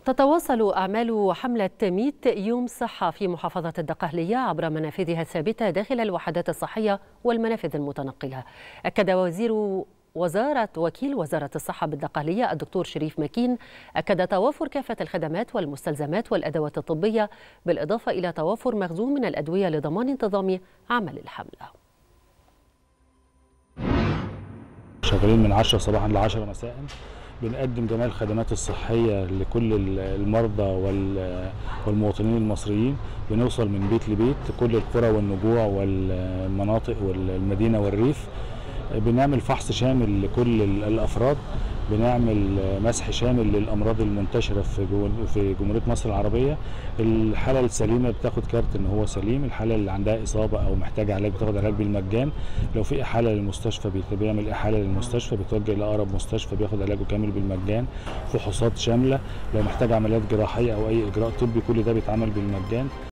تتواصل أعمال حملة 100 يوم صحة في محافظة الدقهلية عبر منافذها الثابتة داخل الوحدات الصحية والمنافذ المتنقلة أكد وزير وزارة وكيل وزارة الصحة بالدقهلية الدكتور شريف مكين أكد توافر كافة الخدمات والمستلزمات والأدوات الطبية بالإضافة إلى توافر مخزون من الأدوية لضمان انتظام عمل الحملة شغالين من 10 صباحا ل 10 مساء بنقدم جميع الخدمات الصحية لكل المرضى والمواطنين المصريين بنوصل من بيت لبيت كل القرى والنجوع والمناطق والمدينة والريف بنعمل فحص شامل لكل الافراد بنعمل مسح شامل للامراض المنتشره في في جمهوريه مصر العربيه الحاله السليمه بتاخد كارت ان هو سليم الحاله اللي عندها اصابه او محتاجه علاج بتاخد علاج بالمجان لو في احاله للمستشفى بيعمل احاله للمستشفى بيتوجه لاقرب مستشفى بياخد علاجه كامل بالمجان فحوصات شامله لو محتاج عمليات جراحيه او اي اجراء طبي كل ده بيتعمل بالمجان